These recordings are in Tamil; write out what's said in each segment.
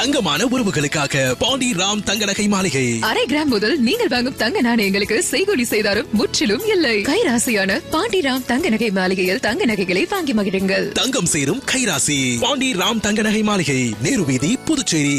தங்கமான உறவுகளுக்காக பாண்டி ராம் தங்க நகை மாளிகை அரை கிராம் முதல் நீங்கள் வாங்கும் தங்க நாணயங்களுக்கு செய்கூலி செய்தாரும் முற்றிலும் இல்லை கைராசியான பாண்டிராம் தங்க நகை மாளிகையில் தங்க நகைகளை வாங்கி மகிழுங்கள் தங்கம் சேரும் கைராசி பாண்டி ராம் தங்க நகை மாளிகை நேரு வீதி Puducherry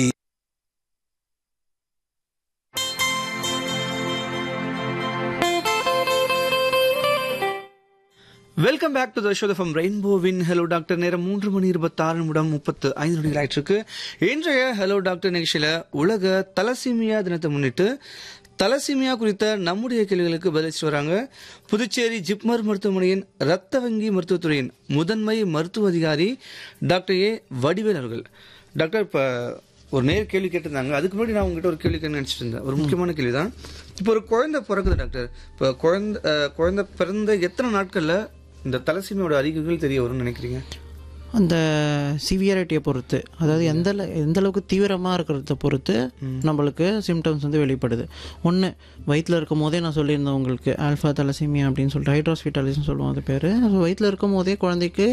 welcome back to the show from ரெயின்போவின் ஹலோ டாக்டர் நேரம் மூன்று மணி இருபத்தாறு நிமிடம் முப்பத்து ஐந்து நொடிகள் ஆயிட்டிருக்கு இன்றைய ஹலோ டாக்டர் நிகழ்ச்சியில உலக தலசீமியா தினத்தை முன்னிட்டு தலசீமியா குறித்த நம்முடைய கேள்விகளுக்கு பதிலளிச்சு வராங்க புதுச்சேரி ஜிப்மர் மருத்துவமனையின் ரத்த வங்கி மருத்துவத்துறையின் முதன்மை மருத்துவ அதிகாரி டாக்டர் ஏ வடிவேல் அவர்கள் டாக்டர் இப்போ ஒரு நேர் கேள்வி கேட்டிருந்தாங்க அதுக்கு முன்னாடி நான் உங்ககிட்ட ஒரு கேள்வி கேட்க நினைச்சிட்டு இருந்தேன் ஒரு முக்கியமான கேள்வி தான் இப்போ ஒரு குழந்தை பிறக்குது டாக்டர் இப்போ குழந்தை அஹ், குழந்தை பிறந்த எத்தனை நாட்கள்ல இந்த தலசீமையோட அறிகுறிகள் தெரிய வரும்னு நினைக்கிறீங்க அந்த சிவியாரிட்டியை பொறுத்து அதாவது எந்த அள- எந்த அளவுக்கு தீவிரமாக இருக்கிறத பொறுத்து நம்மளுக்கு சிம்டம்ஸ் வந்து வெளிப்படுது ஒன்று வயிற்றில் இருக்கும் போதே நான் சொல்லியிருந்தேன் உங்களுக்கு ஆல்ஃபா தலசீமியா அப்படின்னு சொல்லிட்டு ஹைட்ரோஸ்பிட்டாலிஸ்னு சொல்லுவோம் அது பேர் ஸோ வயிற்றில் இருக்கும் போதே குழந்தைக்கு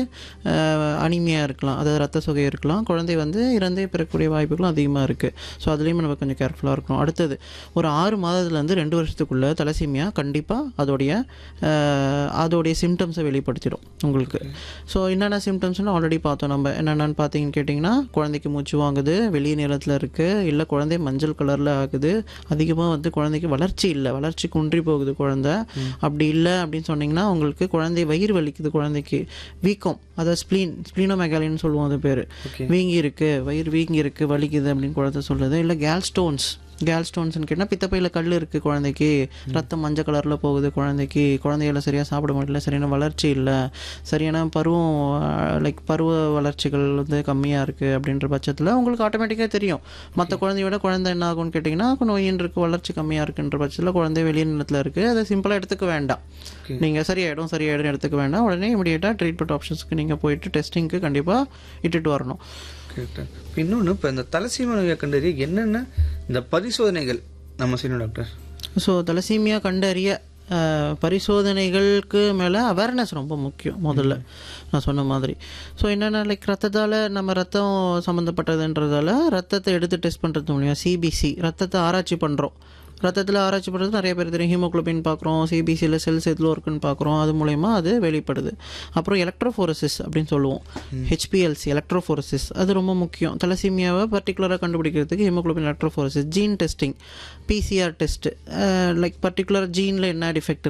அனிமியா இருக்கலாம் அதாவது ரத்த சொகை இருக்கலாம் குழந்தை வந்து இறந்தே பிறக்கக்கூடிய வாய்ப்புகளும் அதிகமாக இருக்குது ஸோ அதுலேயுமே நம்ம கொஞ்சம் கேர்ஃபுல்லாக இருக்கணும் அடுத்தது ஒரு ஆறு மாதத்துலேருந்து ரெண்டு வருஷத்துக்குள்ளே தலசீமியா கண்டிப்பாக அதோடைய அஹ், அதோடைய சிம்டம்ஸை வெளிப்படுத்திடும் உங்களுக்கு ஸோ என்னென்ன சிம்டம்ஸ்னு ஆல்ரெடி பார்த்தோம் நம்ம என்னென்னு பார்த்தீங்கன்னு கேட்டிங்கன்னா குழந்தைக்கு மூச்சு வாங்குது வெளிய நிறத்தில் இருக்குது இல்லை குழந்தை மஞ்சள் கலரில் ஆகுது அதிகமாக வந்து குழந்தைக்கு வளர்ச்சி இல்லை வளர்ச்சி குன்றி போகுது குழந்தை அப்படி இல்லை அப்படின்னு சொன்னீங்கன்னா உங்களுக்கு குழந்தை வயிறு வலிக்குது குழந்தைக்கு வீக்கம் அதாவது ஸ்ப்ளீன் ஸ்ப்ளீனோமெகாலின்னு சொல்லுவோம் அது பேர் வீங்கி இருக்கு வயிறு வீங்கி இருக்கு வலிக்குது அப்படின்னு குழந்தை சொல்லுது இல்லை கேல் ஸ்டோன்ஸ் கேல் ஸ்டோன்ஸ்னு கேட்டால் பித்தப்பையில் கல் இருக்குது குழந்தைக்கு ரத்தம் மஞ்சள் கலரில் போகுது குழந்தைக்கு குழந்தைகள சரியாக சாப்பிட முடியல சரியான வளர்ச்சி இல்லை சரியான பருவம் லைக் பருவ வளர்ச்சிகள் வந்து கம்மியாக இருக்குது அப்படின்ற பட்சத்தில் உங்களுக்கு ஆட்டோமேட்டிக்காக தெரியும் மற்ற குழந்தையோட குழந்தை என்ன ஆகும்னு கேட்டிங்கன்னா நோயின் இருக்குது வளர்ச்சி கம்மியாக இருக்குன்ற பட்சத்தில் குழந்தை வெளியே நிலத்தில் இருக்குது அதை சிம்பிளாக எடுத்துக்க வேண்டாம் நீங்கள் சரியாயிடும் சரியாயிடும் எடுத்துக்க வேண்டாம் உடனே இமீடியட்டாக ட்ரீட்மெண்ட் ஆப்ஷன்ஸ்க்கு நீங்கள் போயிட்டு டெஸ்டிங்க்கு கண்டிப்பாக இட்டுட்டு வரணும் கரெக்டாக இப்போ இன்னொன்று இப்போ இந்த தலசீமை நோயை கண்டறிய என்னென்ன இந்த பரிசோதனைகள் நம்ம செய்யணும் டாக்டர் ஸோ தலசீமியா கண்டறிய அஹ், பரிசோதனைகளுக்கு மேலே அவேர்னஸ் ரொம்ப முக்கியம் முதல்ல நான் சொன்ன மாதிரி ஸோ என்னென்ன லைக் ரத்தத்தால் நம்ம ரத்தம் சம்மந்தப்பட்டதுன்றதால ரத்தத்தை எடுத்து டெஸ்ட் பண்ணுறது மூலியம் சிபிசி ரத்தத்தை ஆராய்ச்சி பண்ணுறோம் ரத்தத்தில் ஆராய்ச்சி பண்ணுறது நிறைய பேர் தெரியும் ஹீமோகுளோபின் பார்க்குறோம் சிபிசியில் செல்ஸ் எதில் இருக்குன்னு பார்க்குறோம் அது மூலயமா அது வெளிப்படுது அப்புறம் எலக்ட்ரோஃபோரசிஸ் அப்படின்னு சொல்லுவோம் ஹெச்பிஎல்சி எலக்ட்ரோஃபோரசிஸ் அது ரொம்ப முக்கியம் தலசீமியாவை பர்டிகுலராக கண்டுபிடிக்கிறதுக்கு haemoglobin electrophoresis gene testing PCR test like particular ஜீனில் என்ன டிஃபெக்ட்